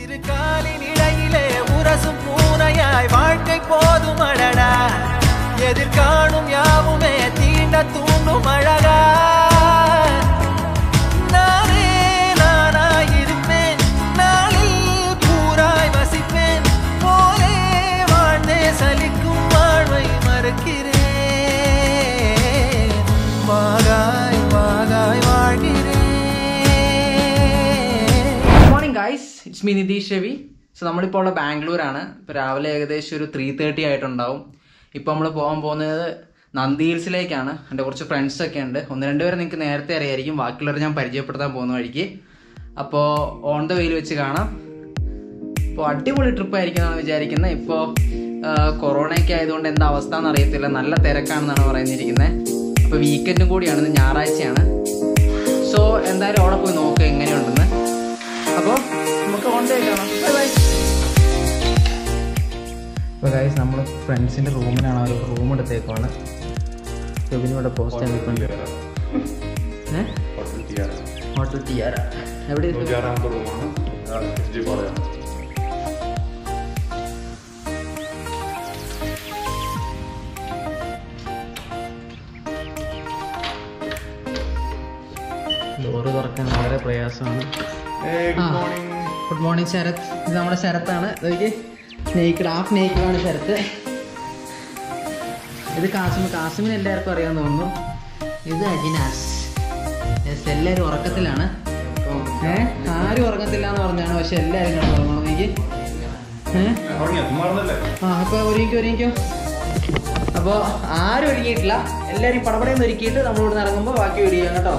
இரு காலினிடையிலே உரசும் பூனையாய் வாழ்க்கை போதும் அடடா எதிர்காணும் யாவுமே தீண்ட தூண்டும் அழகா நானே நானாய் இருப்பேன் நாளில் பூராய் வசிப்பேன் போலே வாழ்ந்தே சலிக்கும் வாழ்வை மறுக்கிறேன் வாகாய் வாகாய் வாழ்கிறேன் good morning guys it's me Nitish Ravi so നമ്മളിപ്പോൾ ഉള്ള ബാംഗ്ലൂരാണ് ഇപ്പോൾ രാവിലെ ഏകദേശം ഒരു ത്രീ തേർട്ടി ആയിട്ടുണ്ടാവും ഇപ്പോൾ നമ്മൾ പോകാൻ പോകുന്നത് നന്ദി ഹിൽസിലേക്കാണ് എൻ്റെ കുറച്ച് ഫ്രണ്ട്സ് ഒക്കെ ഉണ്ട് ഒന്ന് രണ്ടുപേരെ നിങ്ങൾക്ക് നേരത്തെ അറിയായിരിക്കും ബാക്കിയുള്ളവരെ ഞാൻ പരിചയപ്പെടുത്താൻ പോകുന്ന വഴിക്ക് അപ്പോൾ ഓൺ ദ വെയിൽ വെച്ച് കാണാം ഇപ്പോൾ അടിപൊളി ട്രിപ്പ് ആയിരിക്കും എന്നാണ് വിചാരിക്കുന്നത് ഇപ്പോൾ കൊറോണയൊക്കെ ആയതുകൊണ്ട് എന്താ അവസ്ഥ എന്ന് അറിയത്തില്ല നല്ല തിരക്കാണെന്നാണ് പറയുന്നിരിക്കുന്നത് അപ്പോൾ വീക്കെൻഡും കൂടിയാണ് ഇന്ന് ഞായറാഴ്ചയാണ് സോ എന്തായാലും അവിടെ പോയി നോക്കുക എങ്ങനെയുണ്ടെന്ന് അപ്പോൾ നമുക്ക് ഓൺ ഡേ കാണാം ബൈ ബൈ അപ്പോൾ ഗൈസ് നമ്മൾ ഫ്രണ്ട്സിൻ്റെ റൂമിലാണ് ഒരു റൂം എടുത്തേക്കുവാണ് ഇവിടെ പോസ്റ്റ് നിൽക്കുന്നുണ്ട് ഏഹ് ഹോട്ടൽ ടിയാര എവിടെ ഇത്? ഡോറ് തുറക്കാൻ വളരെ പ്രയാസമാണ് ഗുഡ് മോർണിംഗ് ശരത് ഇത് നമ്മുടെ ശരത്താണ് ഇതൊക്കെ സ്നേഹിക്കഡ് ഹാഫ് നേക്കിഡാണ് ശരത്ത് ഇത് കാസിം കാസിമിന് എല്ലാവർക്കും അറിയാമെന്ന് തോന്നുന്നു ഇത് അജിനാസ് യെസ് എല്ലാവരും ഉറക്കത്തിലാണ് ഏ ആരും ഉറങ്ങത്തില്ല എന്ന് പറഞ്ഞാണ് പക്ഷെ എല്ലാവരും കിടന്ന് ഉറങ്ങണം എനിക്ക് ഏഹ് ആ അപ്പൊ ഒരുങ്ങിക്കോ ഒരുങ്ങിക്കോ അപ്പോൾ ആരും ഒരുങ്ങിയിട്ടില്ല എല്ലാവരും പടപടയെന്ന് ഒരുക്കിയിട്ട് നമ്മളിവിടെ ഇറങ്ങുമ്പോൾ ബാക്കി വീഡിയോ കേട്ടോ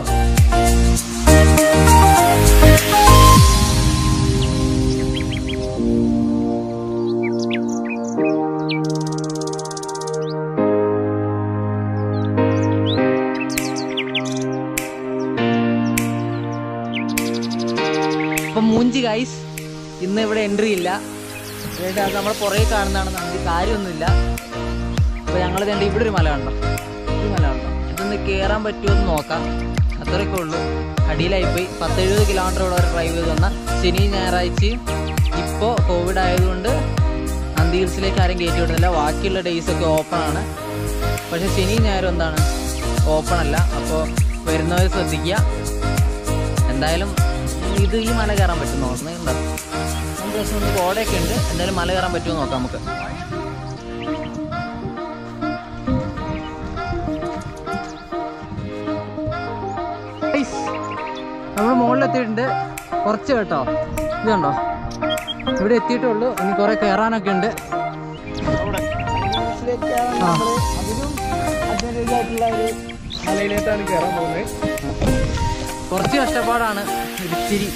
അപ്പം മൂഞ്ചി ഗൈസ് ഇന്ന് ഇവിടെ എൻട്രി ഇല്ല അതുകൊണ്ട് അത് നമ്മുടെ പുറകെ കാണുന്നതാണ് നമുക്ക് കാര്യമൊന്നുമില്ല അപ്പോൾ ഞങ്ങൾ വേണ്ട ഇവിടെ ഒരു മല കണ്ടോ ഈ മല കണ്ടോ ഇതൊന്ന് കയറാൻ പറ്റുമോ എന്ന് നോക്കാം അത്രയൊക്കെ ഉള്ളൂ അടിയിലായിപ്പോയി പത്തെഴുപത് കിലോമീറ്റർ ഇവിടെ വരെ ഡ്രൈവ് ചെയ്ത് വന്ന ശനി ഞായറാഴ്ചയും ഇപ്പോൾ കോവിഡ് ആയതുകൊണ്ട് നന്ദി ഹിൽസിലേക്ക് ആരും കയറ്റി വിടുന്നില്ല ബാക്കിയുള്ള ഡേയ്സ് ഒക്കെ ഓപ്പൺ ആണ് പക്ഷേ ശനി ഞായറും എന്താണ് ഓപ്പൺ അല്ല അപ്പോൾ വരുന്നവർ ശ്രദ്ധിക്കുക എന്തായാലും ഇത് ഈ മല കയറാൻ പറ്റും നോക്കുന്നുണ്ടോ നമുക്ക് ദിവസം ഒന്ന് കോടയൊക്കെ ഉണ്ട് എന്തായാലും മല കയറാൻ പറ്റുമോ നോക്കാം നമുക്ക് നമ്മൾ മുകളിലെത്തിയിട്ടുണ്ട് കുറച്ച് കേട്ടോ ഇത് കണ്ടോ ഇവിടെ എത്തിയിട്ടേ ഉള്ളൂ ഇനി കുറെ കയറാനൊക്കെ ഉണ്ട് ആ. മലയിലേക്കാണ് കയറാൻ പോകുന്നത് കുറച്ച് കഷ്ടപ്പാടാണ് ഇത്തിരി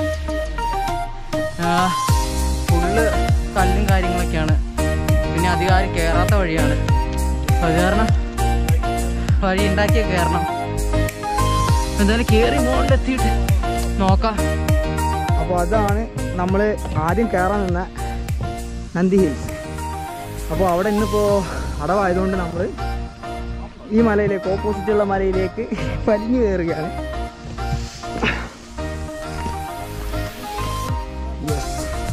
ഫുള്ള് കല്ലും കാര്യങ്ങളൊക്കെയാണ് പിന്നെ അധികാരം കയറാത്ത വഴിയാണ് അത് കാരണം വഴി ഉണ്ടാക്കിയ കയറണം എന്തായാലും കയറി മുകളിലെത്തിയിട്ട് നോക്കാം അപ്പോൾ അതാണ് നമ്മൾ ആദ്യം കയറാൻ നിന്ന നന്ദി ഹിൽസ് അപ്പോൾ അവിടെ ഇന്നിപ്പോൾ അടവായതുകൊണ്ട് നമ്മൾ ഈ മലയിലേക്ക് ഓപ്പോസിറ്റുള്ള മലയിലേക്ക് വലിഞ്ഞു കയറുകയാണ് Yes.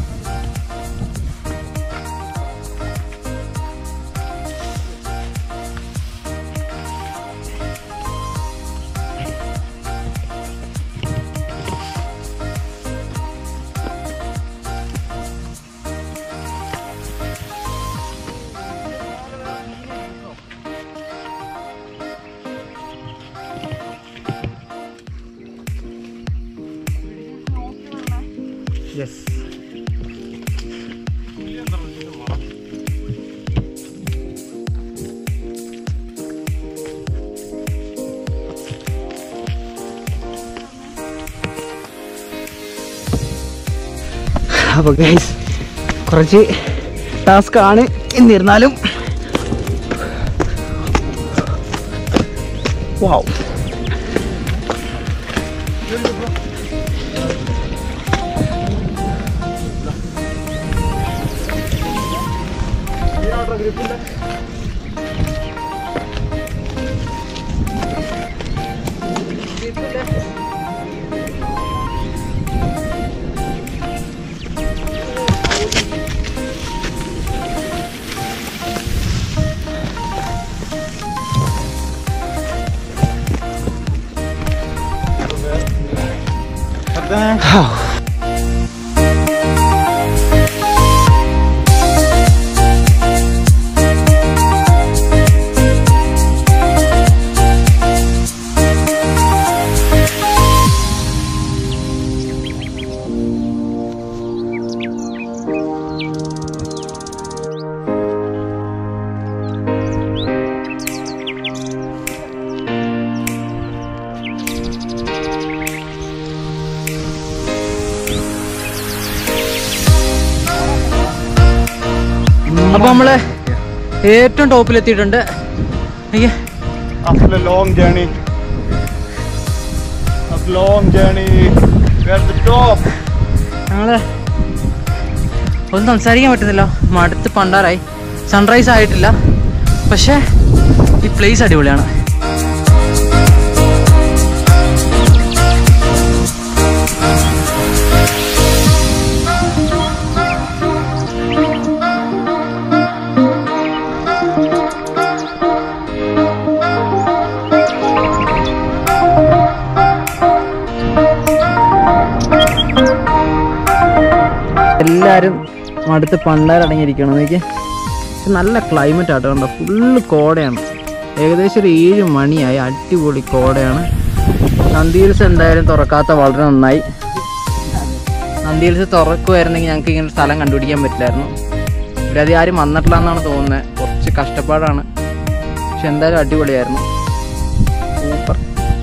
Yes. അപ്പോൾ ഗൈസ് കുറച്ച് ടാസ്ക് ആണ് എന്നിരുന്നാലും വാവ് അപ്പൊ നമ്മള് ഏറ്റവും ടോപ്പിലെത്തിയിട്ടുണ്ട് അയ്യേ After a long journey. A long journey. We're at the top. ഞങ്ങള് ഒന്നും സംസാരിക്കാൻ പറ്റുന്നില്ല മടുത്ത് പണ്ടാറായി സൺറൈസ് ആയിട്ടില്ല പക്ഷേ ഈ പ്ലേസ് അടിപൊളിയാണ് എല്ലാവരും മടുത്ത് പണ്ടാരടങ്ങിയിരിക്കണം നോക്കി പക്ഷെ നല്ല ക്ലൈമറ്റ് ആട്ടോ കണ്ടോ ഫുള്ള് കോടയാണ് ഏകദേശം ഒരു ഏഴ് മണിയായി അടിപൊളി കോടയാണ് നന്ദി ഹിൽസ് എന്തായാലും തുറക്കാത്ത വളരെ നന്നായി നന്ദി ഹിൽസ് തുറക്കുമായിരുന്നെങ്കിൽ ഞങ്ങൾക്ക് ഇങ്ങനെ ഒരു സ്ഥലം കണ്ടുപിടിക്കാൻ പറ്റില്ലായിരുന്നു ഇവിടെ അധികം ആരും വന്നിട്ടില്ല എന്നാണ് തോന്നുന്നത് കുറച്ച് കഷ്ടപ്പാടാണ് പക്ഷെ എന്തായാലും അടിപൊളിയായിരുന്നു സൂപ്പർ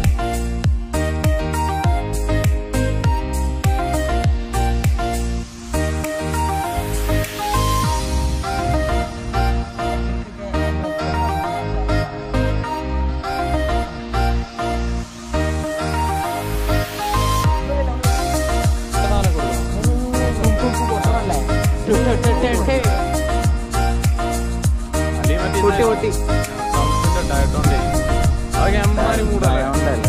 പൊട്ടി പൊട്ടി ഡയറ്റോണ്ടേ അതൊക്കെ അമ്മാരും കൂടല്ലേ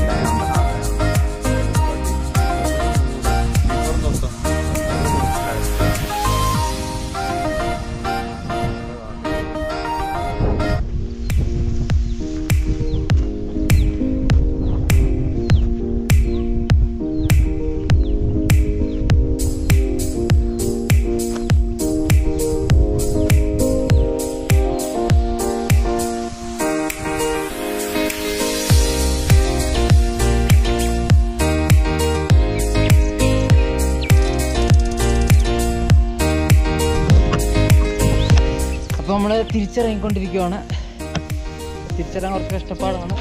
അപ്പോൾ നമ്മൾ തിരിച്ചിറങ്ങിക്കൊണ്ടിരിക്കുവാണ് തിരിച്ചിറങ്ങാൻ കുറച്ച് കഷ്ടപ്പാടാണ്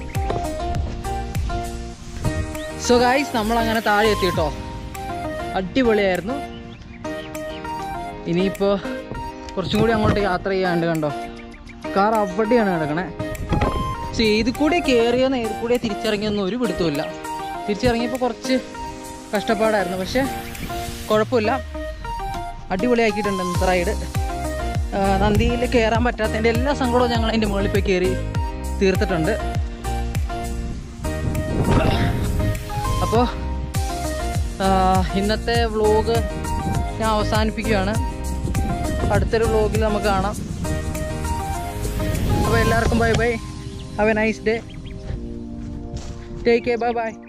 സോ ഗായ്സ് നമ്മൾ അങ്ങനെ താഴെ എത്തി കേട്ടോ അടിപൊളിയായിരുന്നു ഇനിയിപ്പോൾ കുറച്ചും കൂടി അങ്ങോട്ട് യാത്ര ചെയ്യാണ്ട് കണ്ടോ കാർ അവിടെയാണ് കിടക്കണേ സോ ഏത് കൂടെ കയറിയെന്ന് ഏത് കൂടെ തിരിച്ചിറങ്ങിയെന്ന് ഒരു പിടുത്തമില്ല തിരിച്ചിറങ്ങിയപ്പോൾ കുറച്ച് കഷ്ടപ്പാടായിരുന്നു പക്ഷേ കുഴപ്പമില്ല അടിപൊളിയാക്കിയിട്ടുണ്ട് ഇന്നത്തെ റൈഡ് നന്ദിയിൽ കയറാൻ പറ്റാത്തതിൻ്റെ എല്ലാ സങ്കടവും ഞങ്ങൾ അതിൻ്റെ മുകളിൽ പോയി കയറി തീർത്തിട്ടുണ്ട് അപ്പോൾ ഇന്നത്തെ വ്ലോഗ് ഞാൻ അവസാനിപ്പിക്കുകയാണ് അടുത്തൊരു വ്ലോഗിൽ നമുക്ക് കാണാം അപ്പോൾ എല്ലാവർക്കും bye bye have a nice day take care bye by